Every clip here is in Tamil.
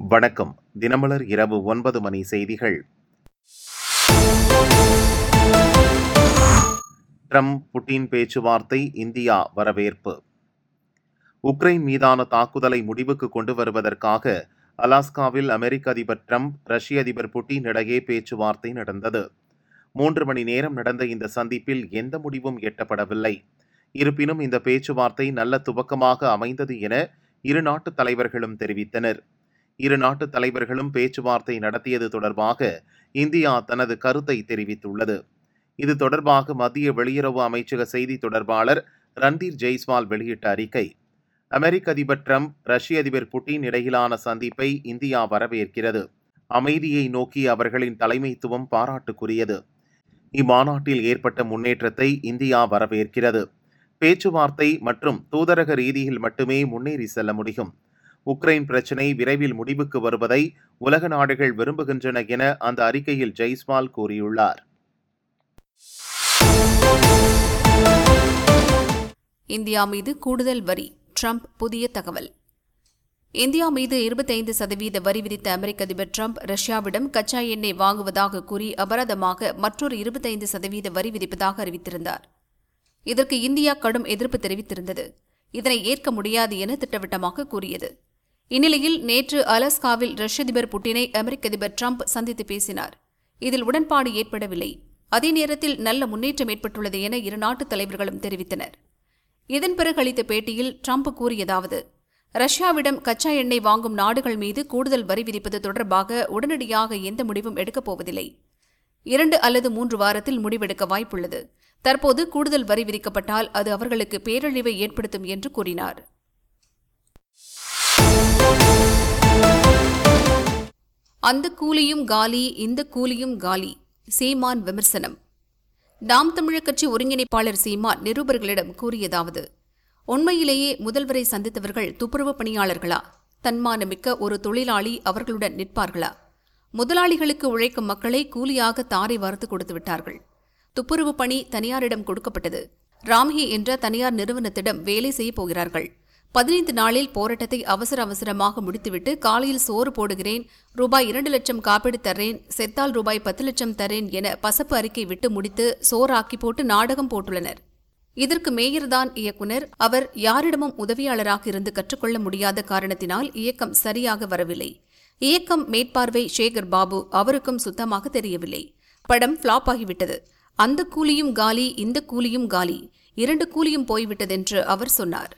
வணக்கம் தினமலர் இரவு ஒன்பது மணி செய்திகள் ட்ரம்ப் புட்டின் பேச்சுவார்த்தை இந்தியா வரவேற்பு உக்ரைன் மீதான தாக்குதலை முடிவுக்கு கொண்டு வருவதற்காக அலாஸ்காவில் அமெரிக்க அதிபர் ட்ரம்ப் ரஷ்ய அதிபர் புட்டின் இடையே பேச்சுவார்த்தை நடந்தது மூன்று மணி நேரம் நடந்த இந்த சந்திப்பில் எந்த முடிவும் எட்டப்படவில்லை இருப்பினும் இந்த பேச்சுவார்த்தை நல்ல துவக்கமாக அமைந்தது என இரு நாட்டு தலைவர்களும் தெரிவித்தனர் இரு நாட்டு தலைவர்களும் பேச்சுவார்த்தை நடத்தியது தொடர்பாக இந்தியா தனது கருத்தை தெரிவித்துள்ளது இது தொடர்பாக மத்திய வெளியுறவு அமைச்சக செய்தி தொடர்பாளர் ரன்தீர் ஜெய்ஸ்வால் வெளியிட்ட அறிக்கை அமெரிக்க அதிபர் ட்ரம்ப் ரஷ்ய அதிபர் புட்டின் இடையிலான சந்திப்பை இந்தியா வரவேற்கிறது அமைதியை நோக்கி அவர்களின் தலைமைத்துவம் பாராட்டுக்குரியது இம்மாநாட்டில் ஏற்பட்ட முன்னேற்றத்தை இந்தியா வரவேற்கிறது பேச்சுவார்த்தை மற்றும் தூதரக ரீதியில் மட்டுமே முன்னேறி செல்ல முடியும் உக்ரைன் பிரச்சினை விரைவில் முடிவுக்கு வருவதை உலக நாடுகள் விரும்புகின்றன என அந்த அறிக்கையில் ஜெய்ஸ்வால் கூறியுள்ளார் இந்தியா மீது கூடுதல் வரி ட்ரம்ப் புதிய தகவல் இந்தியா மீது இருபத்தைந்து சதவீத வரி விதித்த அமெரிக்க அதிபர் ட்ரம்ப் ரஷ்யாவிடம் கச்சா எண்ணெய் வாங்குவதாக கூறி அபராதமாக மற்றொரு இருபத்தைந்து சதவீத வரி விதிப்பதாக அறிவித்திருந்தார் இதற்கு இந்தியா கடும் எதிர்ப்பு தெரிவித்திருந்தது இதனை ஏற்க முடியாது என திட்டவட்டமாக கூறியது இந்நிலையில் நேற்று அலஸ்காவில் ரஷ்ய அதிபர் புட்டினை அமெரிக்க அதிபர் ட்ரம்ப் சந்தித்து பேசினார் இதில் உடன்பாடு ஏற்படவில்லை அதே நேரத்தில் நல்ல முன்னேற்றம் ஏற்பட்டுள்ளது என இரு நாட்டு தலைவர்களும் தெரிவித்தனர் இதன் பிறகு அளித்த பேட்டியில் ட்ரம்ப் கூறியதாவது ரஷ்யாவிடம் கச்சா எண்ணெய் வாங்கும் நாடுகள் மீது கூடுதல் வரி விதிப்பது தொடர்பாக உடனடியாக எந்த முடிவும் எடுக்கப் போவதில்லை இரண்டு அல்லது மூன்று வாரத்தில் முடிவெடுக்க வாய்ப்புள்ளது தற்போது கூடுதல் வரி விதிக்கப்பட்டால் அது அவர்களுக்கு பேரழிவை ஏற்படுத்தும் என்று கூறினார் அந்த கூலியும் காலி இந்த கூலியும் காலி சீமான் விமர்சனம் நாம் தமிழர் கட்சி ஒருங்கிணைப்பாளர் சீமான் நிருபர்களிடம் கூறியதாவது உண்மையிலேயே முதல்வரை சந்தித்தவர்கள் துப்புரவு பணியாளர்களா தன்மானமிக்க ஒரு தொழிலாளி அவர்களுடன் நிற்பார்களா முதலாளிகளுக்கு உழைக்கும் மக்களை கூலியாக தாரை வார்த்து கொடுத்து விட்டார்கள் துப்புரவு பணி தனியாரிடம் கொடுக்கப்பட்டது ராம்ஹி என்ற தனியார் நிறுவனத்திடம் வேலை செய்ய போகிறார்கள் பதினைந்து நாளில் போராட்டத்தை அவசர அவசரமாக முடித்துவிட்டு காலையில் சோறு போடுகிறேன் ரூபாய் இரண்டு லட்சம் காப்பீடு தர்றேன் செத்தால் ரூபாய் பத்து லட்சம் தரேன் என பசப்பு அறிக்கை விட்டு முடித்து சோறாக்கி போட்டு நாடகம் போட்டுள்ளனர் இதற்கு மேயர்தான் இயக்குனர் அவர் யாரிடமும் உதவியாளராக இருந்து கற்றுக்கொள்ள முடியாத காரணத்தினால் இயக்கம் சரியாக வரவில்லை இயக்கம் மேற்பார்வை சேகர் பாபு அவருக்கும் சுத்தமாக தெரியவில்லை படம் ஃபிளாப் ஆகிவிட்டது அந்த கூலியும் காலி இந்த கூலியும் காலி இரண்டு கூலியும் போய்விட்டதென்று அவர் சொன்னார்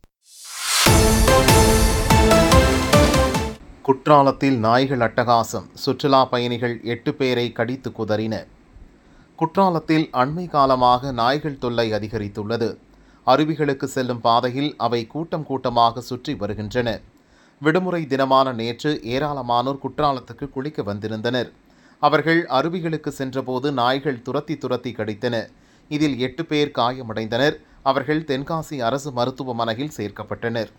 குற்றாலத்தில் நாய்கள் அட்டகாசம் சுற்றுலா பயணிகள் எட்டு பேரை கடித்து குதறின குற்றாலத்தில் அண்மை காலமாக நாய்கள் தொல்லை அதிகரித்துள்ளது அருவிகளுக்கு செல்லும் பாதையில் அவை கூட்டம் கூட்டமாக சுற்றி வருகின்றன விடுமுறை தினமான நேற்று ஏராளமானோர் குற்றாலத்துக்கு குளிக்க வந்திருந்தனர் அவர்கள் அருவிகளுக்கு சென்றபோது நாய்கள் துரத்தி துரத்தி கடித்தன இதில் எட்டு பேர் காயமடைந்தனர் அவர்கள் தென்காசி அரசு மருத்துவமனையில் சேர்க்கப்பட்டனர்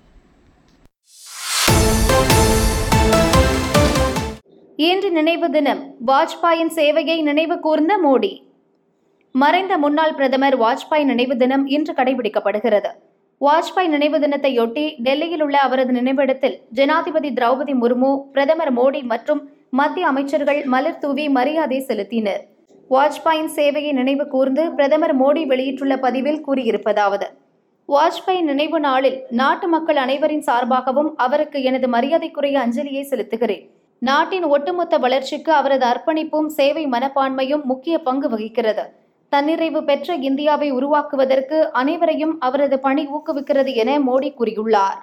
இன்று நினைவு தினம் வாஜ்பாயின் சேவையை நினைவு கூர்ந்த மோடி மறைந்த முன்னாள் பிரதமர் வாஜ்பாய் நினைவு தினம் இன்று கடைபிடிக்கப்படுகிறது வாஜ்பாய் நினைவு தினத்தையொட்டி டெல்லியில் உள்ள அவரது நினைவிடத்தில் ஜனாதிபதி திரௌபதி முர்மு பிரதமர் மோடி மற்றும் மத்திய அமைச்சர்கள் மலர் தூவி மரியாதை செலுத்தினர் வாஜ்பாயின் சேவையை நினைவு கூர்ந்து பிரதமர் மோடி வெளியிட்டுள்ள பதிவில் கூறியிருப்பதாவது வாஜ்பாய் நினைவு நாளில் நாட்டு மக்கள் அனைவரின் சார்பாகவும் அவருக்கு எனது மரியாதைக்குரிய அஞ்சலியை செலுத்துகிறேன் நாட்டின் ஒட்டுமொத்த வளர்ச்சிக்கு அவரது அர்ப்பணிப்பும் சேவை மனப்பான்மையும் முக்கிய பங்கு வகிக்கிறது தன்னிறைவு பெற்ற இந்தியாவை உருவாக்குவதற்கு அனைவரையும் அவரது பணி ஊக்குவிக்கிறது என மோடி கூறியுள்ளார்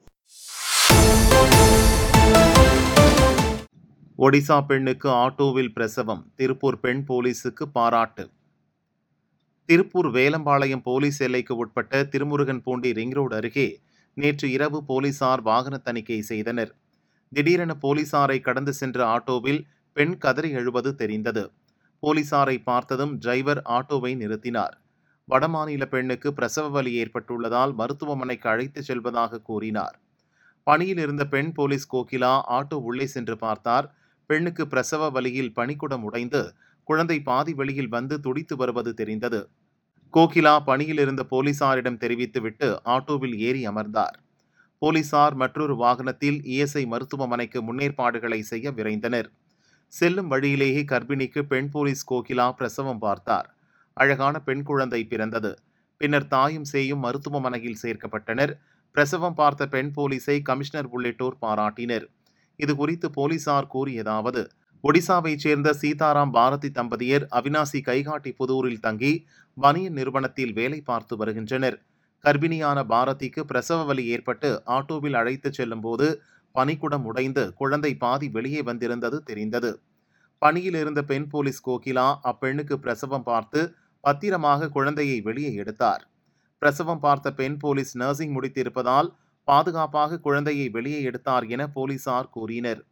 ஒடிசா பெண்ணுக்கு ஆட்டோவில் பிரசவம் திருப்பூர் பெண் போலீசுக்கு பாராட்டு திருப்பூர் வேலம்பாளையம் போலீஸ் எல்லைக்கு உட்பட்ட திருமுருகன் பூண்டி ரிங் ரோடு அருகே நேற்று இரவு போலீசார் வாகன தணிக்கை செய்தனர் திடீரென போலீசாரை கடந்து சென்ற ஆட்டோவில் பெண் கதறி எழுவது தெரிந்தது போலீசாரை பார்த்ததும் டிரைவர் ஆட்டோவை நிறுத்தினார் வடமாநில பெண்ணுக்கு பிரசவ வலி ஏற்பட்டுள்ளதால் மருத்துவமனைக்கு அழைத்துச் செல்வதாக கூறினார் பணியில் இருந்த பெண் போலீஸ் கோகிலா ஆட்டோ உள்ளே சென்று பார்த்தார் பெண்ணுக்கு பிரசவ வலியில் பனிக்குடம் உடைந்து குழந்தை பாதி வெளியில் வந்து துடித்து வருவது தெரிந்தது கோகிலா பணியில் இருந்த போலீசாரிடம் தெரிவித்துவிட்டு ஆட்டோவில் ஏறி அமர்ந்தார் போலீசார் மற்றொரு வாகனத்தில் இஎஸ்ஐ மருத்துவமனைக்கு முன்னேற்பாடுகளை செய்ய விரைந்தனர் செல்லும் வழியிலேயே கர்ப்பிணிக்கு பெண் போலீஸ் கோகிலா பிரசவம் பார்த்தார் அழகான பெண் குழந்தை பிறந்தது பின்னர் தாயும் சேயும் மருத்துவமனையில் சேர்க்கப்பட்டனர் பிரசவம் பார்த்த பெண் போலீஸை கமிஷனர் உள்ளிட்டோர் பாராட்டினர் இது குறித்து போலீசார் கூறியதாவது ஒடிசாவைச் சேர்ந்த சீதாராம் பாரதி தம்பதியர் அவினாசி கைகாட்டி புதூரில் தங்கி பனியன் நிறுவனத்தில் வேலை பார்த்து வருகின்றனர் கர்ப்பிணியான பாரதிக்கு பிரசவ வலி ஏற்பட்டு ஆட்டோவில் அழைத்துச் செல்லும்போது பனிக்குடம் உடைந்து குழந்தை பாதி வெளியே வந்திருந்தது தெரிந்தது பணியில் இருந்த பெண் போலீஸ் கோகிலா அப்பெண்ணுக்கு பிரசவம் பார்த்து பத்திரமாக குழந்தையை வெளியே எடுத்தார் பிரசவம் பார்த்த பெண் போலீஸ் நர்சிங் முடித்திருப்பதால் பாதுகாப்பாக குழந்தையை வெளியே எடுத்தார் என போலீசார் கூறினர்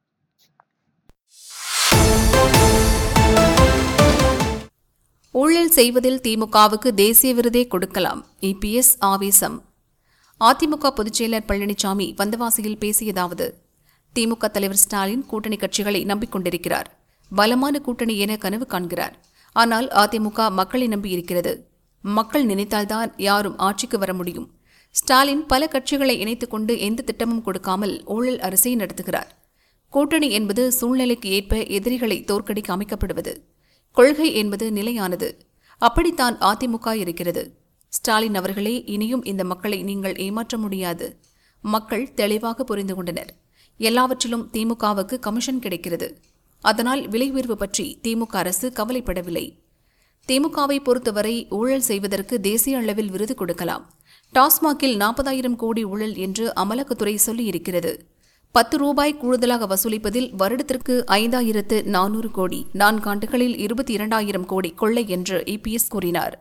ஊழல் செய்வதில் திமுகவுக்கு தேசிய விருதே கொடுக்கலாம் இபிஎஸ் ஆவேசம் அதிமுக பொதுச்செயலர் பழனிசாமி வந்தவாசியில் பேசியதாவது திமுக தலைவர் ஸ்டாலின் கூட்டணி கட்சிகளை நம்பிக்கொண்டிருக்கிறார் பலமான கூட்டணி என கனவு காண்கிறார் ஆனால் அதிமுக மக்களை நம்பியிருக்கிறது மக்கள் நினைத்தால்தான் யாரும் ஆட்சிக்கு வர முடியும் ஸ்டாலின் பல கட்சிகளை இணைத்துக் கொண்டு எந்த திட்டமும் கொடுக்காமல் ஊழல் அரசை நடத்துகிறார் கூட்டணி என்பது சூழ்நிலைக்கு ஏற்ப எதிரிகளை தோற்கடிக்க அமைக்கப்படுவது கொள்கை என்பது நிலையானது அப்படித்தான் அதிமுக இருக்கிறது ஸ்டாலின் அவர்களே இனியும் இந்த மக்களை நீங்கள் ஏமாற்ற முடியாது மக்கள் தெளிவாக புரிந்து கொண்டனர் எல்லாவற்றிலும் திமுகவுக்கு கமிஷன் கிடைக்கிறது அதனால் விலை உயர்வு பற்றி திமுக அரசு கவலைப்படவில்லை திமுகவை பொறுத்தவரை ஊழல் செய்வதற்கு தேசிய அளவில் விருது கொடுக்கலாம் டாஸ்மாகில் நாற்பதாயிரம் கோடி ஊழல் என்று அமலாக்கத்துறை சொல்லியிருக்கிறது பத்து ரூபாய் கூடுதலாக வசூலிப்பதில் வருடத்திற்கு ஐந்தாயிரத்து நானூறு கோடி நான்காண்டுகளில் இருபத்தி இரண்டாயிரம் கோடி கொள்ளை என்று இபிஎஸ் கூறினார்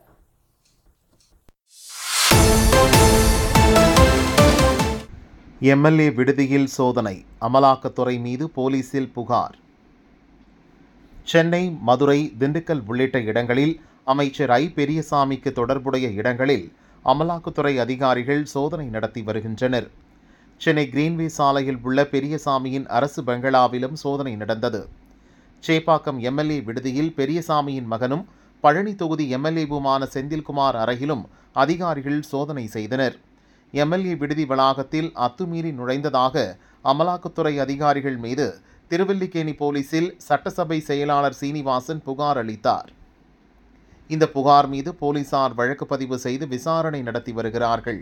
எம்எல்ஏ விடுதியில் சோதனை அமலாக்கத்துறை மீது போலீசில் புகார் சென்னை மதுரை திண்டுக்கல் உள்ளிட்ட இடங்களில் அமைச்சர் ஐ பெரியசாமிக்கு தொடர்புடைய இடங்களில் அமலாக்கத்துறை அதிகாரிகள் சோதனை நடத்தி வருகின்றனர் சென்னை கிரீன்வே சாலையில் உள்ள பெரியசாமியின் அரசு பங்களாவிலும் சோதனை நடந்தது சேப்பாக்கம் எம்எல்ஏ விடுதியில் பெரியசாமியின் மகனும் பழனி தொகுதி எம்எல்ஏவுமான செந்தில்குமார் அறையிலும் அதிகாரிகள் சோதனை செய்தனர் எம்எல்ஏ விடுதி வளாகத்தில் அத்துமீறி நுழைந்ததாக அமலாக்கத்துறை அதிகாரிகள் மீது திருவல்லிக்கேணி போலீசில் சட்டசபை செயலாளர் சீனிவாசன் புகார் அளித்தார் இந்த புகார் மீது போலீசார் வழக்கு பதிவு செய்து விசாரணை நடத்தி வருகிறார்கள்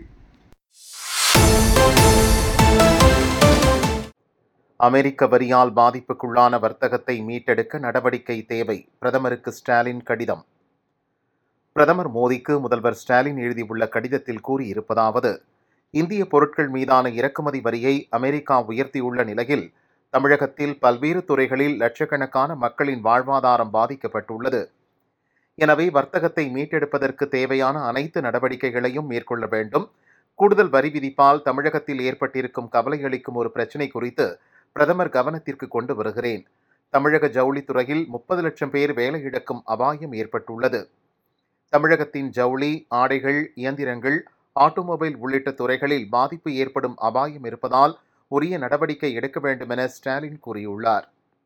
அமெரிக்க வரியால் பாதிப்புக்குள்ளான வர்த்தகத்தை மீட்டெடுக்க நடவடிக்கை தேவை பிரதமருக்கு ஸ்டாலின் கடிதம் பிரதமர் மோடிக்கு முதல்வர் ஸ்டாலின் எழுதியுள்ள கடிதத்தில் கூறியிருப்பதாவது இந்திய பொருட்கள் மீதான இறக்குமதி வரியை அமெரிக்கா உயர்த்தியுள்ள நிலையில் தமிழகத்தில் பல்வேறு துறைகளில் லட்சக்கணக்கான மக்களின் வாழ்வாதாரம் பாதிக்கப்பட்டுள்ளது எனவே வர்த்தகத்தை மீட்டெடுப்பதற்கு தேவையான அனைத்து நடவடிக்கைகளையும் மேற்கொள்ள வேண்டும் கூடுதல் வரி விதிப்பால் தமிழகத்தில் ஏற்பட்டிருக்கும் கவலையளிக்கும் ஒரு பிரச்சினை குறித்து பிரதமர் கவனத்திற்கு கொண்டு வருகிறேன் தமிழக ஜவுளித்துறையில் முப்பது லட்சம் பேர் வேலை இழக்கும் அபாயம் ஏற்பட்டுள்ளது தமிழகத்தின் ஜவுளி ஆடைகள் இயந்திரங்கள் ஆட்டோமொபைல் உள்ளிட்ட துறைகளில் பாதிப்பு ஏற்படும் அபாயம் இருப்பதால் உரிய நடவடிக்கை எடுக்க வேண்டும் என ஸ்டாலின் கூறியுள்ளார்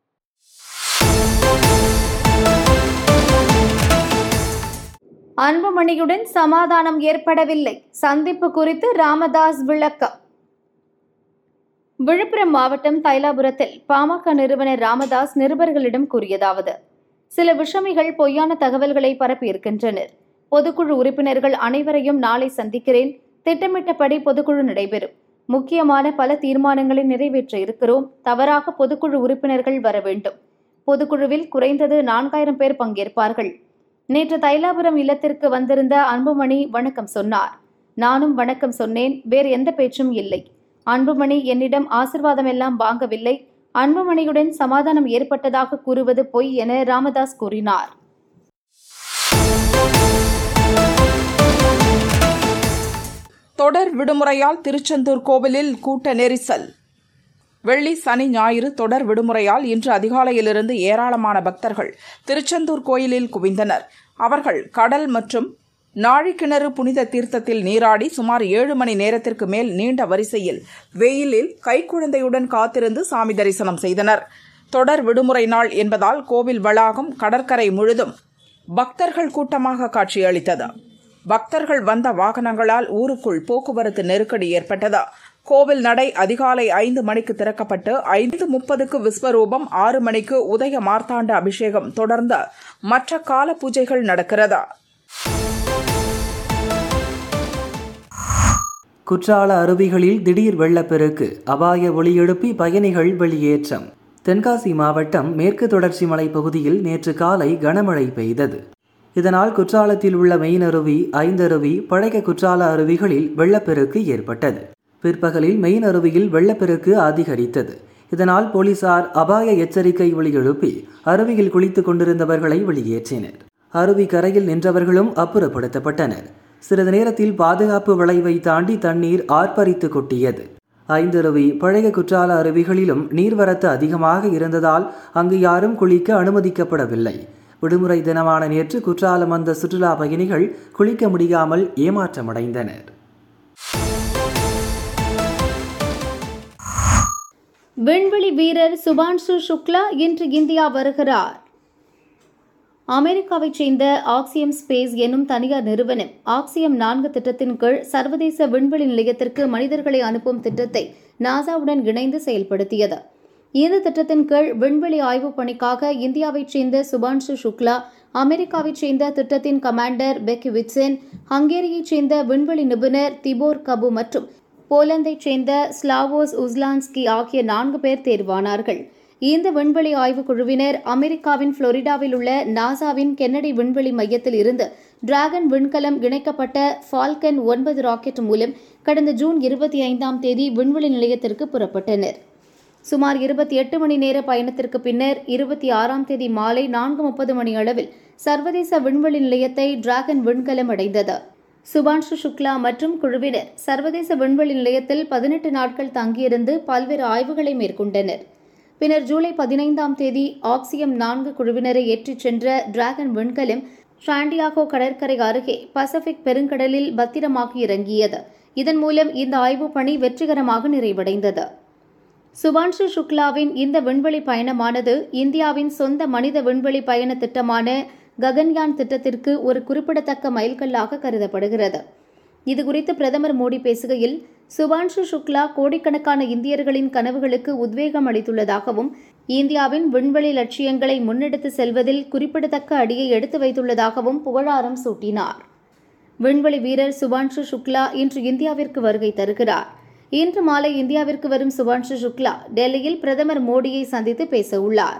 அன்புமணியுடன் சமாதானம் ஏற்படவில்லை சந்திப்பு குறித்து ராமதாஸ் விளக்கம் விழுப்புரம் மாவட்டம் தைலாபுரத்தில் பாமக நிறுவனர் ராமதாஸ் நிருபர்களிடம் கூறியதாவது சில விஷமிகள் பொய்யான தகவல்களை பரப்பியிருக்கின்றனர் பொதுக்குழு உறுப்பினர்கள் அனைவரையும் நாளை சந்திக்கிறேன் திட்டமிட்டபடி பொதுக்குழு நடைபெறும் முக்கியமான பல தீர்மானங்களை நிறைவேற்ற இருக்கிறோம் தவறாக பொதுக்குழு உறுப்பினர்கள் வர வேண்டும் பொதுக்குழுவில் குறைந்தது நான்காயிரம் பேர் பங்கேற்பார்கள் நேற்று தைலாபுரம் இல்லத்திற்கு வந்திருந்த அன்புமணி வணக்கம் சொன்னார் நானும் வணக்கம் சொன்னேன் வேறு எந்த பேச்சும் இல்லை அன்புமணி என்னிடம் ஆசிர்வாதம் எல்லாம் வாங்கவில்லை அன்புமணியுடன் சமாதானம் ஏற்பட்டதாக கூறுவது பொய் என ராமதாஸ் கூறினார் தொடர் விடுமுறையால் திருச்செந்தூர் கோவிலில் கூட்ட நெரிசல் வெள்ளி சனி ஞாயிறு தொடர் விடுமுறையால் இன்று அதிகாலையிலிருந்து ஏராளமான பக்தர்கள் திருச்செந்தூர் கோயிலில் குவிந்தனர் அவர்கள் கடல் மற்றும் நாழிக்கிணறு புனித தீர்த்தத்தில் நீராடி சுமார் ஏழு மணி நேரத்திற்கு மேல் நீண்ட வரிசையில் வெயிலில் கைக்குழந்தையுடன் காத்திருந்து சாமி தரிசனம் செய்தனர் தொடர் விடுமுறை நாள் என்பதால் கோவில் வளாகம் கடற்கரை முழுதும் பக்தர்கள் கூட்டமாக காட்சியளித்தது பக்தர்கள் வந்த வாகனங்களால் ஊருக்குள் போக்குவரத்து நெருக்கடி ஏற்பட்டது கோவில் நடை அதிகாலை ஐந்து மணிக்கு திறக்கப்பட்டு ஐந்து முப்பதுக்கு விஸ்வரூபம் ஆறு மணிக்கு உதய மார்த்தாண்ட அபிஷேகம் தொடர்ந்து மற்ற கால பூஜைகள் நடக்கிறது குற்றால அருவிகளில் திடீர் வெள்ளப்பெருக்கு அபாய ஒளி எழுப்பி பயணிகள் வெளியேற்றம் தென்காசி மாவட்டம் மேற்கு தொடர்ச்சி மலை பகுதியில் நேற்று காலை கனமழை பெய்தது இதனால் குற்றாலத்தில் உள்ள மெயின் அருவி ஐந்தருவி பழைய குற்றால அருவிகளில் வெள்ளப்பெருக்கு ஏற்பட்டது பிற்பகலில் மெயின் அருவியில் வெள்ளப்பெருக்கு அதிகரித்தது இதனால் போலீசார் அபாய எச்சரிக்கை ஒளி எழுப்பி அருவியில் குளித்துக் கொண்டிருந்தவர்களை வெளியேற்றினர் அருவி கரையில் நின்றவர்களும் அப்புறப்படுத்தப்பட்டனர் சிறிது நேரத்தில் பாதுகாப்பு வளைவை தாண்டி தண்ணீர் ஆர்ப்பரித்து கொட்டியது ஐந்தருவி பழைய குற்றால அருவிகளிலும் நீர்வரத்து அதிகமாக இருந்ததால் அங்கு யாரும் குளிக்க அனுமதிக்கப்படவில்லை விடுமுறை தினமான நேற்று குற்றாலம் வந்த சுற்றுலா பயணிகள் குளிக்க முடியாமல் ஏமாற்றமடைந்தனர் விண்வெளி வீரர் சுபான்ஷு சுக்லா இன்று இந்தியா வருகிறார் அமெரிக்காவைச் சேர்ந்த ஆக்சியம் ஸ்பேஸ் எனும் தனியார் நிறுவனம் ஆக்சியம் நான்கு திட்டத்தின் கீழ் சர்வதேச விண்வெளி நிலையத்திற்கு மனிதர்களை அனுப்பும் திட்டத்தை நாசாவுடன் இணைந்து செயல்படுத்தியது இந்த திட்டத்தின் கீழ் விண்வெளி ஆய்வுப் பணிக்காக இந்தியாவைச் சேர்ந்த சுபான்ஷு சுக்லா அமெரிக்காவைச் சேர்ந்த திட்டத்தின் கமாண்டர் பெக் விட்சன் ஹங்கேரியைச் சேர்ந்த விண்வெளி நிபுணர் திபோர் கபு மற்றும் போலந்தைச் சேர்ந்த ஸ்லாவோஸ் உஸ்லான்ஸ்கி ஆகிய நான்கு பேர் தேர்வானார்கள் இந்த விண்வெளி ஆய்வுக் குழுவினர் அமெரிக்காவின் புளோரிடாவில் உள்ள நாசாவின் கென்னடி விண்வெளி மையத்தில் இருந்து டிராகன் விண்கலம் இணைக்கப்பட்ட ஃபால்கன் ஒன்பது ராக்கெட் மூலம் கடந்த ஜூன் இருபத்தி ஐந்தாம் தேதி விண்வெளி நிலையத்திற்கு புறப்பட்டனர் சுமார் இருபத்தி எட்டு மணி நேர பயணத்திற்கு பின்னர் இருபத்தி ஆறாம் தேதி மாலை நான்கு முப்பது மணி அளவில் சர்வதேச விண்வெளி நிலையத்தை டிராகன் விண்கலம் அடைந்தது சுபான்ஷு சுக்லா மற்றும் குழுவினர் சர்வதேச விண்வெளி நிலையத்தில் பதினெட்டு நாட்கள் தங்கியிருந்து பல்வேறு ஆய்வுகளை மேற்கொண்டனர் பின்னர் ஜூலை பதினைந்தாம் தேதி ஆக்சியம் நான்கு குழுவினரை ஏற்றிச் சென்ற டிராகன் விண்கலம் சாண்டியாகோ கடற்கரை அருகே பசிபிக் பெருங்கடலில் பத்திரமாக இறங்கியது இதன் மூலம் இந்த ஆய்வுப் பணி வெற்றிகரமாக நிறைவடைந்தது சுபான்ஷு சுக்லாவின் இந்த விண்வெளி பயணமானது இந்தியாவின் சொந்த மனித விண்வெளி பயண திட்டமான ககன்யான் திட்டத்திற்கு ஒரு குறிப்பிடத்தக்க மைல்கல்லாக கருதப்படுகிறது இதுகுறித்து பிரதமர் மோடி பேசுகையில் சுபான்ஷு சுக்லா கோடிக்கணக்கான இந்தியர்களின் கனவுகளுக்கு உத்வேகம் அளித்துள்ளதாகவும் இந்தியாவின் விண்வெளி லட்சியங்களை முன்னெடுத்து செல்வதில் குறிப்பிடத்தக்க அடியை எடுத்து வைத்துள்ளதாகவும் புகழாரம் சூட்டினார் விண்வெளி வீரர் சுபான்ஷு சுக்லா இன்று இந்தியாவிற்கு வருகை தருகிறார் இன்று மாலை இந்தியாவிற்கு வரும் சுபான்ஷு சுக்லா டெல்லியில் பிரதமர் மோடியை சந்தித்து பேச உள்ளார்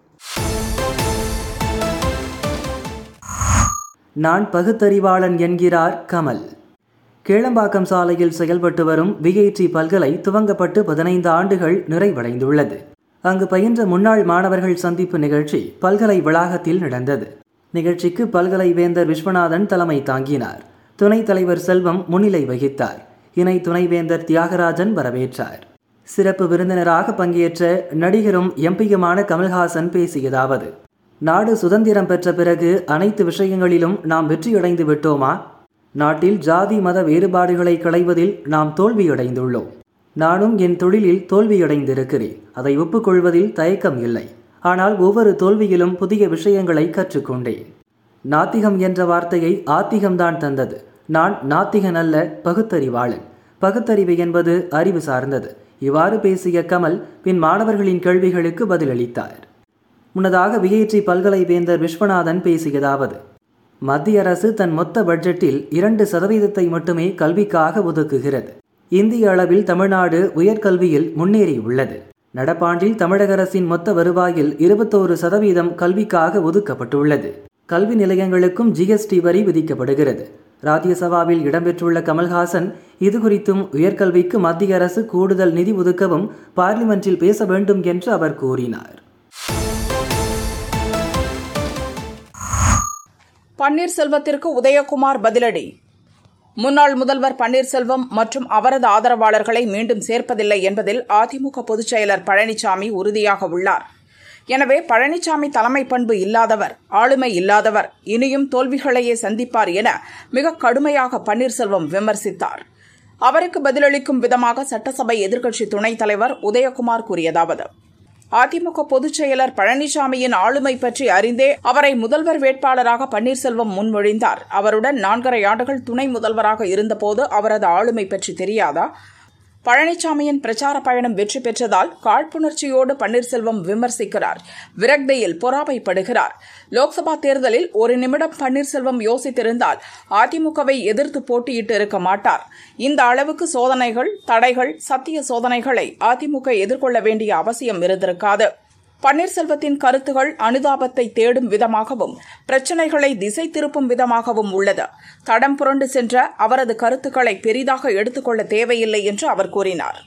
நான் பகுத்தறிவாளன் என்கிறார் கமல் கேளம்பாக்கம் சாலையில் செயல்பட்டு வரும் விஐடி பல்கலை துவங்கப்பட்டு பதினைந்து ஆண்டுகள் நிறைவடைந்துள்ளது அங்கு பயின்ற முன்னாள் மாணவர்கள் சந்திப்பு நிகழ்ச்சி பல்கலை வளாகத்தில் நடந்தது நிகழ்ச்சிக்கு பல்கலை வேந்தர் விஸ்வநாதன் தலைமை தாங்கினார் துணைத் தலைவர் செல்வம் முன்னிலை வகித்தார் இணை துணைவேந்தர் தியாகராஜன் வரவேற்றார் சிறப்பு விருந்தினராக பங்கேற்ற நடிகரும் எம்பியுமான கமல்ஹாசன் பேசியதாவது நாடு சுதந்திரம் பெற்ற பிறகு அனைத்து விஷயங்களிலும் நாம் வெற்றியடைந்து விட்டோமா நாட்டில் ஜாதி மத வேறுபாடுகளை களைவதில் நாம் தோல்வியடைந்துள்ளோம் நானும் என் தொழிலில் தோல்வியடைந்திருக்கிறேன் அதை ஒப்புக்கொள்வதில் தயக்கம் இல்லை ஆனால் ஒவ்வொரு தோல்வியிலும் புதிய விஷயங்களை கற்றுக்கொண்டேன் நாத்திகம் என்ற வார்த்தையை ஆத்திகம்தான் தந்தது நான் நாத்திகன் அல்ல பகுத்தறிவாளன் பகுத்தறிவு என்பது அறிவு சார்ந்தது இவ்வாறு பேசிய கமல் பின் மாணவர்களின் கேள்விகளுக்கு பதிலளித்தார் முன்னதாக விஐடி பல்கலை வேந்தர் விஸ்வநாதன் பேசியதாவது மத்திய அரசு தன் மொத்த பட்ஜெட்டில் இரண்டு சதவீதத்தை மட்டுமே கல்விக்காக ஒதுக்குகிறது இந்திய அளவில் தமிழ்நாடு உயர்கல்வியில் முன்னேறியுள்ளது நடப்பாண்டில் தமிழக அரசின் மொத்த வருவாயில் இருபத்தோரு சதவீதம் கல்விக்காக ஒதுக்கப்பட்டுள்ளது கல்வி நிலையங்களுக்கும் ஜிஎஸ்டி வரி விதிக்கப்படுகிறது ராஜ்யசபாவில் இடம்பெற்றுள்ள கமல்ஹாசன் இதுகுறித்தும் உயர்கல்விக்கு மத்திய அரசு கூடுதல் நிதி ஒதுக்கவும் பார்லிமென்ட்டில் பேச வேண்டும் என்று அவர் கூறினார் பன்னீர்செல்வத்திற்கு உதயகுமார் பதிலடி முன்னாள் முதல்வர் பன்னீர்செல்வம் மற்றும் அவரது ஆதரவாளர்களை மீண்டும் சேர்ப்பதில்லை என்பதில் அதிமுக பொதுச் செயலர் பழனிசாமி உறுதியாக உள்ளார் எனவே பழனிசாமி தலைமை பண்பு இல்லாதவர் ஆளுமை இல்லாதவர் இனியும் தோல்விகளையே சந்திப்பார் என மிக கடுமையாக பன்னீர்செல்வம் விமர்சித்தார் அவருக்கு பதிலளிக்கும் விதமாக சட்டசபை எதிர்க்கட்சி துணைத் தலைவர் உதயகுமார் கூறியதாவது அதிமுக பொதுச் செயலர் பழனிசாமியின் ஆளுமை பற்றி அறிந்தே அவரை முதல்வர் வேட்பாளராக பன்னீர்செல்வம் முன்மொழிந்தார் அவருடன் நான்கரை ஆண்டுகள் துணை முதல்வராக இருந்தபோது அவரது ஆளுமை பற்றி தெரியாதா பழனிசாமியின் பிரச்சார பயணம் வெற்றி பெற்றதால் காழ்ப்புணர்ச்சியோடு பன்னீர்செல்வம் விமர்சிக்கிறார் விரக்தியில் பொறாமைப்படுகிறார் லோக்சபா தேர்தலில் ஒரு நிமிடம் பன்னீர்செல்வம் யோசித்திருந்தால் அதிமுகவை எதிர்த்து போட்டியிட்டு இருக்க மாட்டார் இந்த அளவுக்கு சோதனைகள் தடைகள் சத்திய சோதனைகளை அதிமுக எதிர்கொள்ள வேண்டிய அவசியம் இருந்திருக்காது பன்னீர்செல்வத்தின் கருத்துகள் அனுதாபத்தை தேடும் விதமாகவும் பிரச்சினைகளை திசை திருப்பும் விதமாகவும் உள்ளது தடம் புரண்டு சென்ற அவரது கருத்துக்களை பெரிதாக எடுத்துக்கொள்ள தேவையில்லை என்று அவர் கூறினார்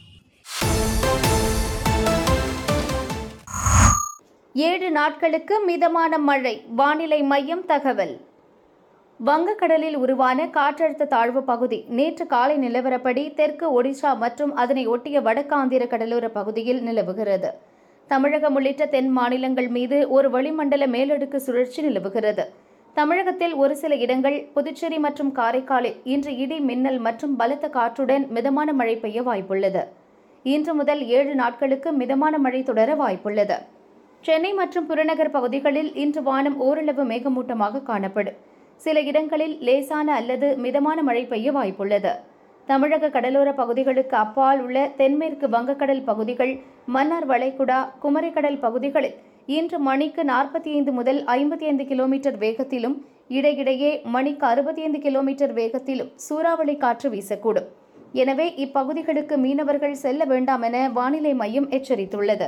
ஏழு நாட்களுக்கு மிதமான மழை வானிலை மையம் தகவல் வங்கக்கடலில் உருவான காற்றழுத்த தாழ்வு பகுதி நேற்று காலை நிலவரப்படி தெற்கு ஒடிஷா மற்றும் அதனை ஒட்டிய வடக்காந்திர கடலோர பகுதியில் நிலவுகிறது தமிழகம் உள்ளிட்ட தென் மாநிலங்கள் மீது ஒரு வளிமண்டல மேலடுக்கு சுழற்சி நிலவுகிறது தமிழகத்தில் ஒரு சில இடங்கள் புதுச்சேரி மற்றும் காரைக்காலில் இன்று இடி மின்னல் மற்றும் பலத்த காற்றுடன் மிதமான மழை பெய்ய வாய்ப்புள்ளது இன்று முதல் ஏழு நாட்களுக்கு மிதமான மழை தொடர வாய்ப்புள்ளது சென்னை மற்றும் புறநகர் பகுதிகளில் இன்று வானம் ஓரளவு மேகமூட்டமாக காணப்படும் சில இடங்களில் லேசான அல்லது மிதமான மழை பெய்ய வாய்ப்புள்ளது தமிழக கடலோர பகுதிகளுக்கு அப்பால் உள்ள தென்மேற்கு வங்கக்கடல் பகுதிகள் மன்னார் வளைகுடா குமரிக்கடல் பகுதிகளில் இன்று மணிக்கு நாற்பத்தி ஐந்து முதல் ஐம்பத்தி ஐந்து கிலோமீட்டர் வேகத்திலும் இடையிடையே மணிக்கு அறுபத்தி ஐந்து கிலோமீட்டர் வேகத்திலும் சூறாவளி காற்று வீசக்கூடும் எனவே இப்பகுதிகளுக்கு மீனவர்கள் செல்ல வேண்டாம் என வானிலை மையம் எச்சரித்துள்ளது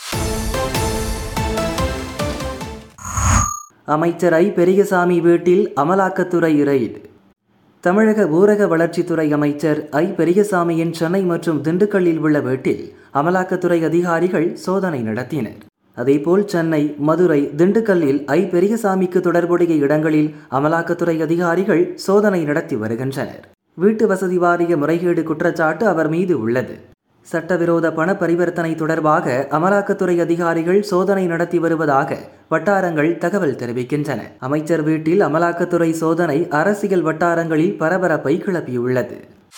அமைச்சர் ஐ பெரியசாமி வீட்டில் அமலாக்கத்துறை ரெய்டு தமிழக ஊரக வளர்ச்சித்துறை அமைச்சர் ஐ பெரியசாமியின் சென்னை மற்றும் திண்டுக்கல்லில் உள்ள வீட்டில் அமலாக்கத்துறை அதிகாரிகள் சோதனை நடத்தினர் அதேபோல் சென்னை மதுரை திண்டுக்கல்லில் ஐ பெரியசாமிக்கு தொடர்புடைய இடங்களில் அமலாக்கத்துறை அதிகாரிகள் சோதனை நடத்தி வருகின்றனர் வீட்டு வசதி வாரிய முறைகேடு குற்றச்சாட்டு அவர் மீது உள்ளது சட்டவிரோத பண பரிவர்த்தனை தொடர்பாக அமலாக்கத்துறை அதிகாரிகள் சோதனை நடத்தி வருவதாக வட்டாரங்கள் தகவல் தெரிவிக்கின்றன அமைச்சர் வீட்டில் அமலாக்கத்துறை சோதனை அரசியல் வட்டாரங்களில் பரபரப்பை கிளப்பியுள்ளது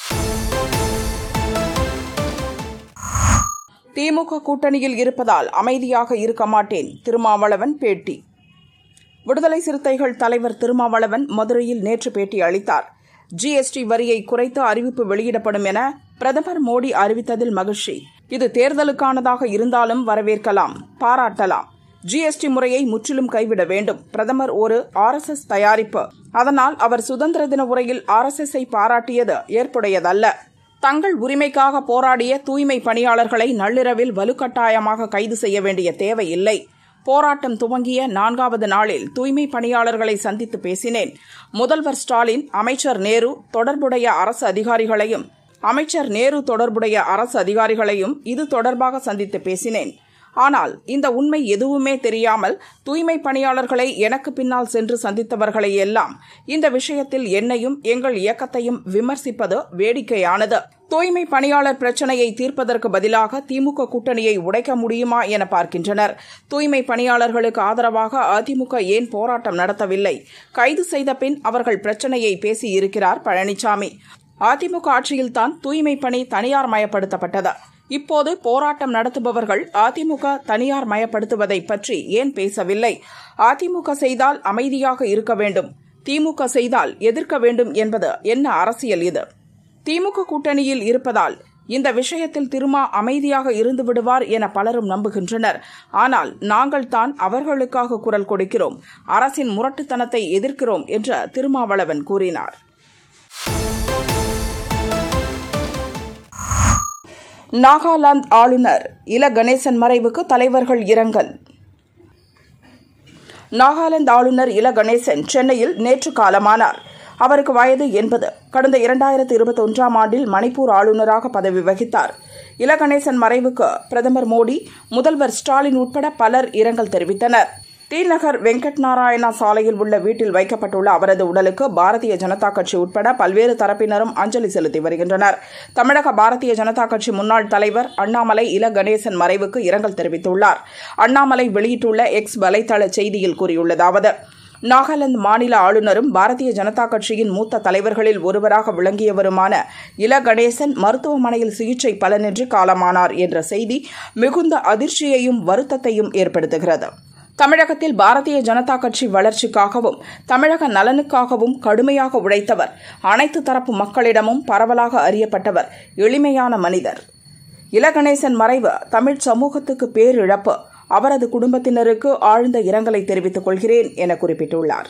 திமுக கூட்டணியில் இருப்பதால் அமைதியாக இருக்க மாட்டேன் திருமாவளவன் பேட்டி விடுதலை சிறுத்தைகள் தலைவர் திருமாவளவன் மதுரையில் நேற்று பேட்டி அளித்தார் ஜிஎஸ்டி வரியை குறைத்து அறிவிப்பு வெளியிடப்படும் என பிரதமர் மோடி அறிவித்ததில் மகிழ்ச்சி இது தேர்தலுக்கானதாக இருந்தாலும் வரவேற்கலாம் பாராட்டலாம் ஜிஎஸ்டி முறையை முற்றிலும் கைவிட வேண்டும் பிரதமர் ஒரு ஆர்எஸ்எஸ் தயாரிப்பு அதனால் அவர் சுதந்திர தின உரையில் ஆர்எஸ்எஸ்ஐ பாராட்டியது ஏற்புடையதல்ல தங்கள் உரிமைக்காக போராடிய தூய்மை பணியாளர்களை நள்ளிரவில் வலுக்கட்டாயமாக கைது செய்ய வேண்டிய தேவையில்லை போராட்டம் துவங்கிய நான்காவது நாளில் தூய்மை பணியாளர்களை சந்தித்து பேசினேன் முதல்வர் ஸ்டாலின் அமைச்சர் நேரு தொடர்புடைய அரசு அதிகாரிகளையும் அமைச்சர் நேரு தொடர்புடைய அரசு அதிகாரிகளையும் இது தொடர்பாக சந்தித்து பேசினேன் ஆனால் இந்த உண்மை எதுவுமே தெரியாமல் தூய்மை பணியாளர்களை எனக்கு பின்னால் சென்று சந்தித்தவர்களை எல்லாம் இந்த விஷயத்தில் என்னையும் எங்கள் இயக்கத்தையும் விமர்சிப்பது வேடிக்கையானது தூய்மை பணியாளர் பிரச்சனையை தீர்ப்பதற்கு பதிலாக திமுக கூட்டணியை உடைக்க முடியுமா என பார்க்கின்றனர் தூய்மை பணியாளர்களுக்கு ஆதரவாக அதிமுக ஏன் போராட்டம் நடத்தவில்லை கைது செய்த பின் அவர்கள் பிரச்சனையை பேசியிருக்கிறார் பழனிசாமி அதிமுக ஆட்சியில்தான் தூய்மை பணி தனியார் மயப்படுத்தப்பட்டது இப்போது போராட்டம் நடத்துபவர்கள் அதிமுக தனியார் மயப்படுத்துவதை பற்றி ஏன் பேசவில்லை அதிமுக செய்தால் அமைதியாக இருக்க வேண்டும் திமுக செய்தால் எதிர்க்க வேண்டும் என்பது என்ன அரசியல் இது திமுக கூட்டணியில் இருப்பதால் இந்த விஷயத்தில் திருமா அமைதியாக இருந்து விடுவார் என பலரும் நம்புகின்றனர் ஆனால் நாங்கள் தான் அவர்களுக்காக குரல் கொடுக்கிறோம் அரசின் முரட்டுத்தனத்தை எதிர்க்கிறோம் என்று திருமாவளவன் கூறினார் நாகாலாந்து ஆளுநர் இல கணேசன் மறைவுக்கு தலைவர்கள் இரங்கல் நாகாலாந்து ஆளுநர் இல கணேசன் சென்னையில் நேற்று காலமானார் அவருக்கு வயது எண்பது கடந்த இரண்டாயிரத்தி இருபத்தி ஒன்றாம் ஆண்டில் மணிப்பூர் ஆளுநராக பதவி வகித்தார் இல கணேசன் மறைவுக்கு பிரதமர் மோடி முதல்வர் ஸ்டாலின் உட்பட பலர் இரங்கல் தெரிவித்தனர் டி நகர் வெங்கட் நாராயணா சாலையில் உள்ள வீட்டில் வைக்கப்பட்டுள்ள அவரது உடலுக்கு பாரதிய ஜனதா கட்சி உட்பட பல்வேறு தரப்பினரும் அஞ்சலி செலுத்தி வருகின்றனர் தமிழக பாரதிய ஜனதா கட்சி முன்னாள் தலைவர் அண்ணாமலை இல கணேசன் மறைவுக்கு இரங்கல் தெரிவித்துள்ளார் அண்ணாமலை வெளியிட்டுள்ள எக்ஸ் வலைதள செய்தியில் கூறியுள்ளதாவது நாகாலாந்து மாநில ஆளுநரும் பாரதிய ஜனதா கட்சியின் மூத்த தலைவர்களில் ஒருவராக விளங்கியவருமான இல கணேசன் மருத்துவமனையில் சிகிச்சை பலனின்றி காலமானார் என்ற செய்தி மிகுந்த அதிர்ச்சியையும் வருத்தத்தையும் ஏற்படுத்துகிறது தமிழகத்தில் பாரதிய ஜனதா கட்சி வளர்ச்சிக்காகவும் தமிழக நலனுக்காகவும் கடுமையாக உழைத்தவர் அனைத்து தரப்பு மக்களிடமும் பரவலாக அறியப்பட்டவர் எளிமையான மனிதர் இலகணேசன் மறைவு தமிழ் சமூகத்துக்கு பேரிழப்பு அவரது குடும்பத்தினருக்கு ஆழ்ந்த இரங்கலை தெரிவித்துக் கொள்கிறேன் என குறிப்பிட்டுள்ளார்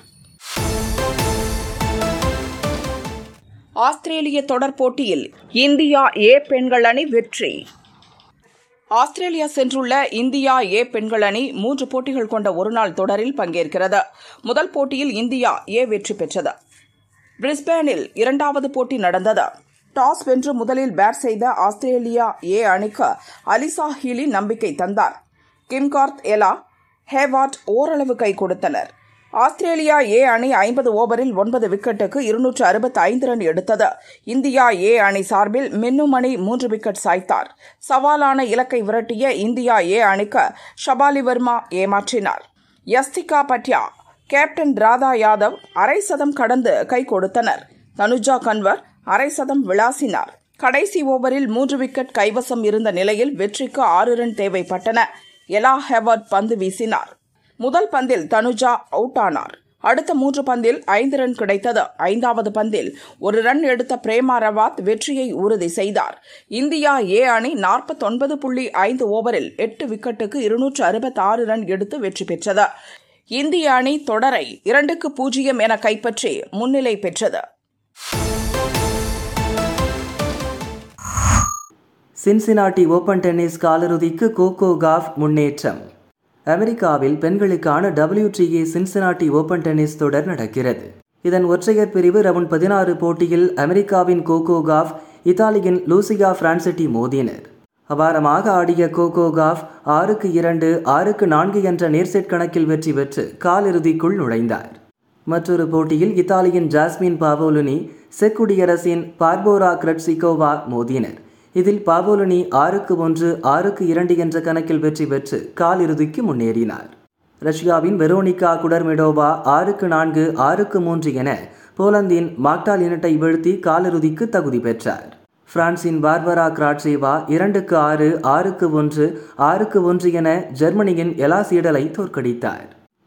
ஆஸ்திரேலிய தொடர் போட்டியில் இந்தியா ஏ பெண்கள் அணி வெற்றி ஆஸ்திரேலியா சென்றுள்ள இந்தியா ஏ பெண்கள் அணி மூன்று போட்டிகள் கொண்ட ஒருநாள் தொடரில் பங்கேற்கிறது முதல் போட்டியில் இந்தியா ஏ வெற்றி பெற்றது பிரிஸ்பேனில் இரண்டாவது போட்டி நடந்தது டாஸ் வென்று முதலில் பேட் செய்த ஆஸ்திரேலியா ஏ அணிக்கு அலிசா ஹீலி நம்பிக்கை தந்தார் கிம்கார்த் எலா ஹேவார்ட் ஓரளவு கை கொடுத்தனர் ஆஸ்திரேலியா ஏ அணி ஐம்பது ஓவரில் ஒன்பது விக்கெட்டுக்கு இருநூற்று அறுபத்தி ஐந்து ரன் எடுத்தது இந்தியா ஏ அணி சார்பில் மின்னும் அணி மூன்று விக்கெட் சாய்த்தார் சவாலான இலக்கை விரட்டிய இந்தியா ஏ அணிக்கு ஷபாலி வர்மா ஏமாற்றினார் யஸ்திகா பட்யா கேப்டன் ராதா யாதவ் அரை சதம் கடந்து கை கொடுத்தனர் தனுஜா கன்வர் அரை சதம் விளாசினார் கடைசி ஓவரில் மூன்று விக்கெட் கைவசம் இருந்த நிலையில் வெற்றிக்கு ஆறு ரன் தேவைப்பட்டன எலா ஹெவர்ட் பந்து வீசினார் முதல் பந்தில் தனுஜா அவுட் ஆனார் அடுத்த மூன்று பந்தில் ஐந்து ரன் கிடைத்தது ஐந்தாவது பந்தில் ஒரு ரன் எடுத்த பிரேமா ரவாத் வெற்றியை உறுதி செய்தார் இந்தியா ஏ அணி நாற்பத்தொன்பது புள்ளி ஐந்து ஓவரில் எட்டு விக்கெட்டுக்கு இருநூற்று அறுபத்தாறு ரன் எடுத்து வெற்றி பெற்றது இந்திய அணி தொடரை இரண்டுக்கு பூஜ்ஜியம் என கைப்பற்றி முன்னிலை பெற்றது சின்சினாட்டி ஓபன் டென்னிஸ் காலிறுதிக்கு கோகோ காஃப் முன்னேற்றம் அமெரிக்காவில் பெண்களுக்கான WTA சின்சினாட்டி ஓபன் டென்னிஸ் தொடர் நடக்கிறது இதன் ஒற்றையர் பிரிவு ரவுண்ட் பதினாறு போட்டியில் அமெரிக்காவின் கோகோ காஃப் இத்தாலியின் லூசியா பிரான்சிட்டி மோதினர் அபாரமாக ஆடிய கோகோ காஃப் ஆறுக்கு இரண்டு ஆறுக்கு நான்கு என்ற நேர்செட் கணக்கில் வெற்றி பெற்று காலிறுதிக்குள் நுழைந்தார் மற்றொரு போட்டியில் இத்தாலியின் ஜாஸ்மின் பாவோலுனி செக் குடியரசின் பார்போரா கிரட்சிகோவா மோதினர் இதில் பாவோலுனி ஆறுக்கு ஒன்று ஆறுக்கு இரண்டு என்ற கணக்கில் வெற்றி பெற்று காலிறுதிக்கு முன்னேறினார் ரஷ்யாவின் வெரோனிகா குடர்மெடோவா ஆறுக்கு நான்கு ஆறுக்கு மூன்று என போலந்தின் மாக்டால் இனட்டை வீழ்த்தி காலிறுதிக்கு தகுதி பெற்றார் பிரான்சின் பார்பரா கிராட்சேவா இரண்டுக்கு ஆறு ஆறுக்கு ஒன்று ஆறுக்கு ஒன்று என ஜெர்மனியின் எலாசீடலை தோற்கடித்தார்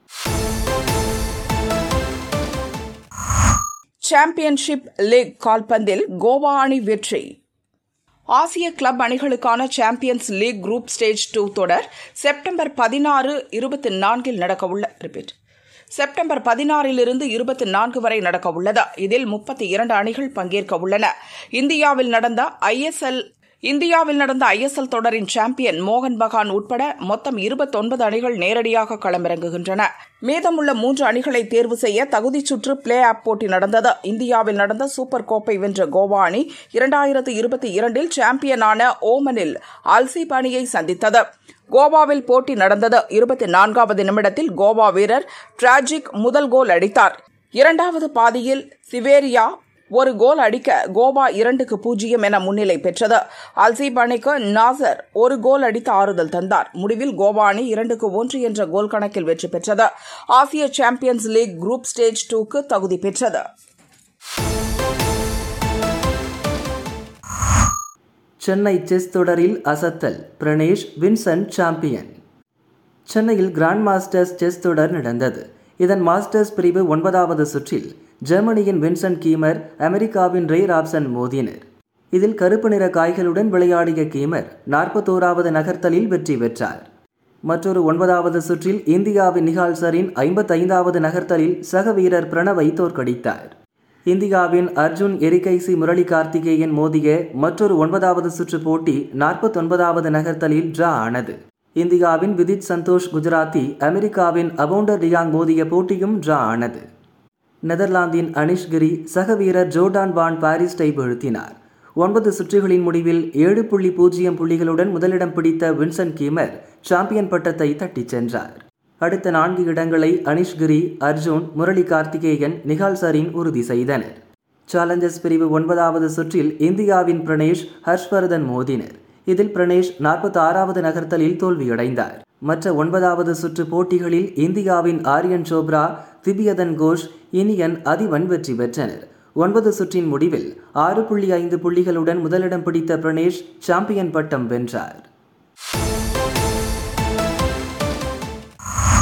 சாம்பியன்ஷிப் லீக் கால்பந்தில் கோவா அணி வெற்றி ஆசிய கிளப் அணிகளுக்கான champions league group stage two தொடர் செப்டம்பர் பதினாறு இருபத்தி நான்கில் நடக்கவுள்ள ரிப்பீட் செப்டம்பர் பதினாறிலிருந்து இருபத்தி நான்கு வரை நடக்க உள்ளது இதில் முப்பத்தி இரண்டு அணிகள் பங்கேற்க உள்ளன இந்தியாவில் நடந்த ஐஎஸ்எல் இந்தியாவில் நடந்த ஐஎஸ்எல் தொடரின் சாம்பியன் மோகன் பகான் உட்பட மொத்தம் இருபத்தொன்பது அணிகள் நேரடியாக களமிறங்குகின்றன மீதமுள்ள மூன்று அணிகளை தேர்வு செய்ய தகுதிச் சுற்று பிளே ஆப் போட்டி நடந்தது இந்தியாவில் நடந்த சூப்பர் கோப்பை வென்ற கோவா அணி இரண்டாயிரத்து இருபத்தி இரண்டில் சாம்பியனான ஓமனில் அல்சீப் அணியை சந்தித்தது கோவாவில் போட்டி நடந்தது இருபத்தி நான்காவது நிமிடத்தில் கோவா வீரர் டிராஜிக் முதல் கோல் அடித்தார் இரண்டாவது பாதியில் சிவேரியா ஒரு கோல் அடிக்க கோவா இரண்டுக்கு பூஜ்ஜியம் என முன்னிலை பெற்றது அல்சீப் அணிக்கு நாசர் ஒரு கோல் அடித்து ஆறுதல் தந்தார் முடிவில் கோவா அணி இரண்டுக்கு ஒன்று என்ற கோல் கணக்கில் வெற்றி பெற்றது ஆசிய சாம்பியன்ஸ் லீக் குரூப் ஸ்டேஜ் டூக்கு தகுதி பெற்றது சென்னை செஸ் தொடரில் அசத்தல் பிரணேஷ் வின்சென்ட் சாம்பியன் சென்னையில் கிராண்ட் மாஸ்டர்ஸ் செஸ் தொடர் நடந்தது இதன் மாஸ்டர்ஸ் பிரிவு ஒன்பதாவது சுற்றில் ஜெர்மனியின் வின்சென்ட் கீமர் அமெரிக்காவின் ரே ராப்சன் மோதினர் இதில் கருப்பு நிற காய்களுடன் விளையாடிய கீமர் நாற்பத்தோராவது நகர்த்தலில் வெற்றி பெற்றார் மற்றொரு ஒன்பதாவது சுற்றில் இந்தியாவின் நிகால் சரின் ஐம்பத்தைந்தாவது நகர்த்தலில் சக வீரர் பிரணவை தோற்கடித்தார் இந்தியாவின் அர்ஜுன் எரிகைசி முரளி கார்த்திகேயன் மோதிய மற்றொரு ஒன்பதாவது சுற்று போட்டி நாற்பத்தொன்பதாவது நகர்த்தலில் டிரா ஆனது இந்தியாவின் விதித் சந்தோஷ் குஜராத்தி அமெரிக்காவின் அபவுண்டர் டியாங் மோதிய போட்டியும் டிரா ஆனது நெதர்லாந்தின் அனிஷ்கிரி சக வீரர் ஜோர்டான் வான் பாரிஸ்டை வீழ்த்தினார் ஒன்பது சுற்றுகளின் முடிவில் ஏழு புள்ளி பூஜ்ஜியம் புள்ளிகளுடன் முதலிடம் பிடித்த வின்சென்ட் கீமர் சாம்பியன் பட்டத்தை தட்டிச் சென்றார் அடுத்த நான்கு இடங்களை அனிஷ்கிரி அர்ஜுன் முரளி கார்த்திகேயன் நிகால் சரீன் உறுதி செய்தனர் சேலஞ்சர்ஸ் பிரிவு ஒன்பதாவது சுற்றில் இந்தியாவின் பிரணேஷ் ஹர்ஷ்வர்தன் மோதினர் இதில் பிரணேஷ் நாற்பத்தி ஆறாவது நகர்த்தலில் தோல்வியடைந்தார் மற்ற ஒன்பதாவது சுற்று போட்டிகளில் இந்தியாவின் ஆரியன் சோப்ரா திபியதன் கோஷ் இனியன் அதிவன் வெற்றி பெற்றனர் ஒன்பது சுற்றின் முடிவில் ஆறு புள்ளி ஐந்து புள்ளிகளுடன் முதலிடம் பிடித்த பிரணேஷ் சாம்பியன் பட்டம் வென்றார்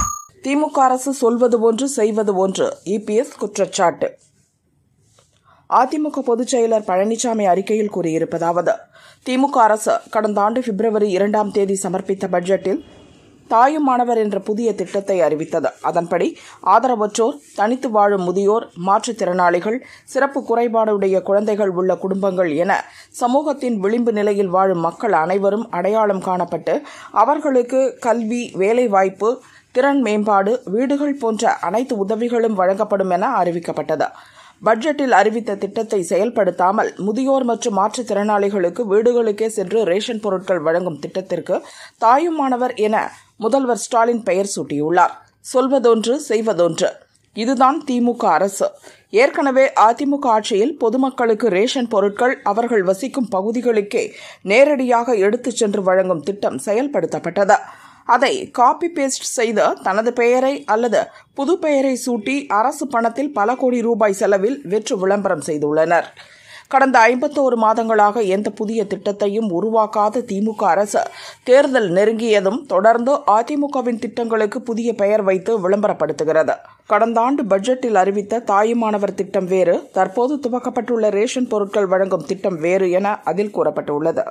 திமுக அரசு சொல்வது ஒன்று செய்வது ஒன்று இபிஎஸ் குற்றச்சாட்டு அதிமுக பொதுச் செயலர் பழனிசாமி அறிக்கையில் கூறியிருப்பதாவது திமுக அரசு கடந்த ஆண்டு பிப்ரவரி இரண்டாம் தேதி சமர்ப்பித்த பட்ஜெட்டில் தாயும் மாணவர் என்ற புதிய திட்டத்தை அறிவித்தது அதன்படி ஆதரவற்றோர் தனித்து வாழும் முதியோர் மாற்றுத்திறனாளிகள் சிறப்பு குறைபாடுடைய குழந்தைகள் உள்ள குடும்பங்கள் என சமூகத்தின் விளிம்பு நிலையில் வாழும் மக்கள் அனைவரும் அடையாளம் காணப்பட்டு அவர்களுக்கு கல்வி வேலைவாய்ப்பு திறன் மேம்பாடு வீடுகள் போன்ற அனைத்து உதவிகளும் வழங்கப்படும் என அறிவிக்கப்பட்டது பட்ஜெட்டில் அறிவித்த திட்டத்தை செயல்படுத்தாமல் முதியோர் மற்றும் மாற்றுத்திறனாளிகளுக்கு வீடுகளுக்கே சென்று ரேஷன் பொருட்கள் வழங்கும் திட்டத்திற்கு தாயும் மாணவர் என முதல்வர் ஸ்டாலின் பெயர் சூட்டியுள்ளார் சொல்வதொன்று செய்வதொன்று இதுதான் திமுக அரசு ஏற்கனவே அதிமுக ஆட்சியில் பொதுமக்களுக்கு ரேஷன் பொருட்கள் அவர்கள் வசிக்கும் பகுதிகளுக்கே நேரடியாக எடுத்துச் சென்று வழங்கும் திட்டம் செயல்படுத்தப்பட்டது அதை காப்பி பேஸ்ட் செய்து தனது பெயரை அல்லது புது பெயரை சூட்டி அரசு பணத்தில் பல கோடி ரூபாய் செலவில் வெற்று விளம்பரம் செய்துள்ளனர் கடந்த ஐம்பத்தோரு மாதங்களாக எந்த புதிய திட்டத்தையும் உருவாக்காத திமுக அரசு தேர்தல் நெருங்கியதும் தொடர்ந்து அதிமுகவின் திட்டங்களுக்கு புதிய பெயர் வைத்து விளம்பரப்படுத்துகிறது கடந்த ஆண்டு பட்ஜெட்டில் அறிவித்த தாயுமானவர் திட்டம் வேறு தற்போது துவக்கப்பட்டுள்ள ரேஷன் பொருட்கள் வழங்கும் திட்டம் வேறு என அதில் கூறப்பட்டுள்ளது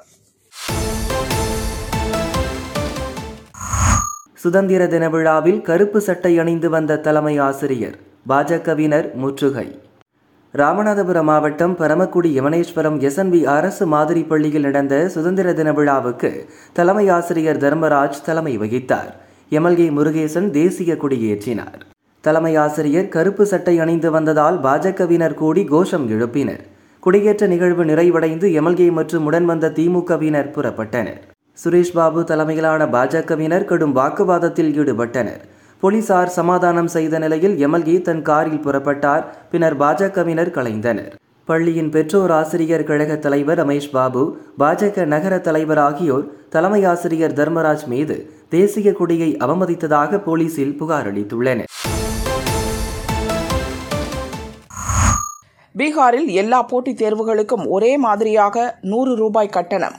சுதந்திர தின விழாவில் கருப்பு சட்டை அணிந்து வந்த தலைமை ஆசிரியர் பாஜகவினர் முற்றுகை ராமநாதபுரம் மாவட்டம் பரமக்குடி யமனேஸ்வரம் எஸ்என்பி அரசு மாதிரி பள்ளியில் நடந்த சுதந்திர தின விழாவுக்கு தலைமை ஆசிரியர் தர்மராஜ் தலைமை வகித்தார் எம்எல்ஏ முருகேசன் தேசிய கொடியேற்றினார் தலைமை ஆசிரியர் கருப்பு சட்டை அணிந்து வந்ததால் பாஜகவினர் கூடி கோஷம் எழுப்பினர் குடியேற்ற நிகழ்வு நிறைவடைந்து எம்எல்ஏ மற்றும் உடன் வந்த திமுகவினர் புறப்பட்டனர் சுரேஷ் பாபு தலைமையிலான பாஜகவினர் கடும் வாக்குவாதத்தில் ஈடுபட்டனர் போலீசார் சமாதானம் செய்த நிலையில் எம்எல்ஏ தன் காரில் புறப்பட்டார் பின்னர் பாஜகவினர் கலைந்தனர் பள்ளியின் பெற்றோர் ஆசிரியர் கழக தலைவர் ரமேஷ் பாபு பாஜக நகர தலைவர் ஆகியோர் தலைமை ஆசிரியர் தர்மராஜ் மீது தேசிய கொடியை அவமதித்ததாக போலீசில் புகார் அளித்துள்ளனர் பீகாரில் எல்லா போட்டித் தேர்வுகளுக்கும் ஒரே மாதிரியாக நூறு ரூபாய் கட்டணம்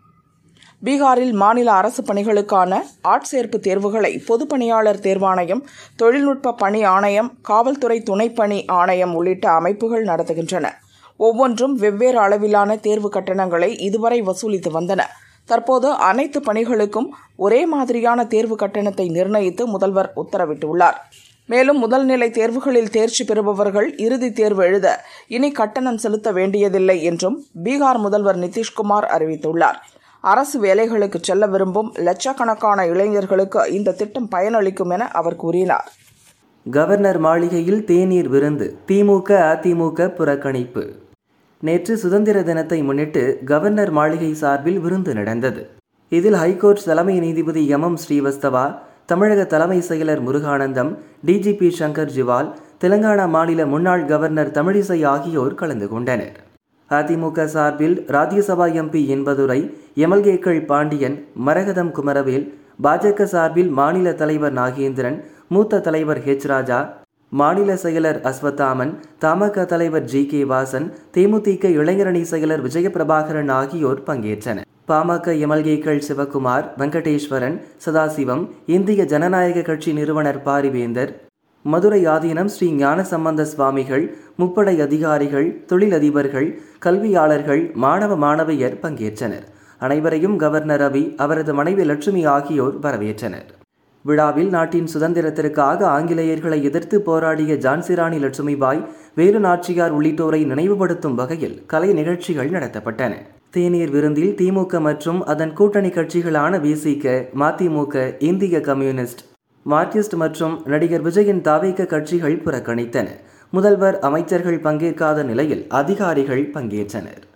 பீகாரில் மாநில அரசு பணிகளுக்கான ஆட்சேர்ப்பு தேர்வுகளை பொதுப்பணியாளர் தேர்வாணையம் தொழில்நுட்ப பணி ஆணையம் காவல்துறை துணைப்பணி ஆணையம் உள்ளிட்ட அமைப்புகள் நடத்துகின்றன ஒவ்வொன்றும் வெவ்வேறு அளவிலான தேர்வு கட்டணங்களை இதுவரை வசூலித்து வந்தன தற்போது அனைத்து பணிகளுக்கும் ஒரே மாதிரியான தேர்வு கட்டணத்தை நிர்ணயித்து முதல்வர் உத்தரவிட்டுள்ளார் மேலும் முதல்நிலை தேர்வுகளில் தேர்ச்சி பெறுபவர்கள் இறுதித் தேர்வு எழுத இனி கட்டணம் செலுத்த வேண்டியதில்லை என்றும் பீகார் முதல்வர் நிதிஷ்குமார் அறிவித்துள்ளார் அரசு வேலைகளுக்கு செல்ல விரும்பும் லட்சக்கணக்கான இளைஞர்களுக்கு இந்த திட்டம் பயனளிக்கும் என அவர் கூறினார் கவர்னர் மாளிகையில் தேநீர் விருந்து திமுக அதிமுக புறக்கணிப்பு நேற்று சுதந்திர தினத்தை முன்னிட்டு கவர்னர் மாளிகை சார்பில் விருந்து நடந்தது இதில் ஹைகோர்ட் தலைமை நீதிபதி எம் எம் ஸ்ரீவஸ்தவா தமிழக தலைமை செயலர் முருகானந்தம் டிஜிபி சங்கர் ஜிவால் தெலங்கானா மாநில முன்னாள் கவர்னர் தமிழிசை ஆகியோர் கலந்து கொண்டனர் அதிமுக சார்பில் ராஜ்யசபா எம்பி என்பதுரை எம்எல்ஏக்கள் பாண்டியன் மரகதம் குமரவேல் பாஜக சார்பில் மாநில தலைவர் நாகேந்திரன் மூத்த தலைவர் ஹெச் ராஜா மாநில செயலர் அஸ்வத்தாமன் தமாக தலைவர் ஜி கே வாசன் தேமுதிக இளைஞரணி செயலர் விஜயபிரபாகரன் ஆகியோர் பங்கேற்றனர் பாமக எம்எல்ஏக்கள் சிவகுமார் வெங்கடேஸ்வரன் சதாசிவம் இந்திய ஜனநாயக கட்சி நிறுவனர் பாரிவேந்தர் மதுரை ஆதீனம் ஸ்ரீ ஞானசம்பந்த சுவாமிகள் முப்படை அதிகாரிகள் தொழிலதிபர்கள் கல்வியாளர்கள் மாணவ மாணவியர் பங்கேற்றனர் அனைவரையும் கவர்னர் ரவி அவரது மனைவி லட்சுமி ஆகியோர் வரவேற்றனர் விழாவில் நாட்டின் சுதந்திரத்திற்காக ஆங்கிலேயர்களை எதிர்த்து போராடிய ஜான்சிராணி லட்சுமிபாய் வேலு நாச்சியார் உள்ளிட்டோரை நினைவுபடுத்தும் வகையில் கலை நிகழ்ச்சிகள் நடத்தப்பட்டன தேநீர் விருந்தில் திமுக மற்றும் அதன் கூட்டணி கட்சிகளான விசிக மதிமுக இந்திய கம்யூனிஸ்ட் மார்க்சிஸ்ட் மற்றும் நடிகர் விஜயின் தாவேக கட்சிகள் புறக்கணித்தன முதல்வர் அமைச்சர்கள் பங்கேற்காத நிலையில் அதிகாரிகள் பங்கேற்றனர்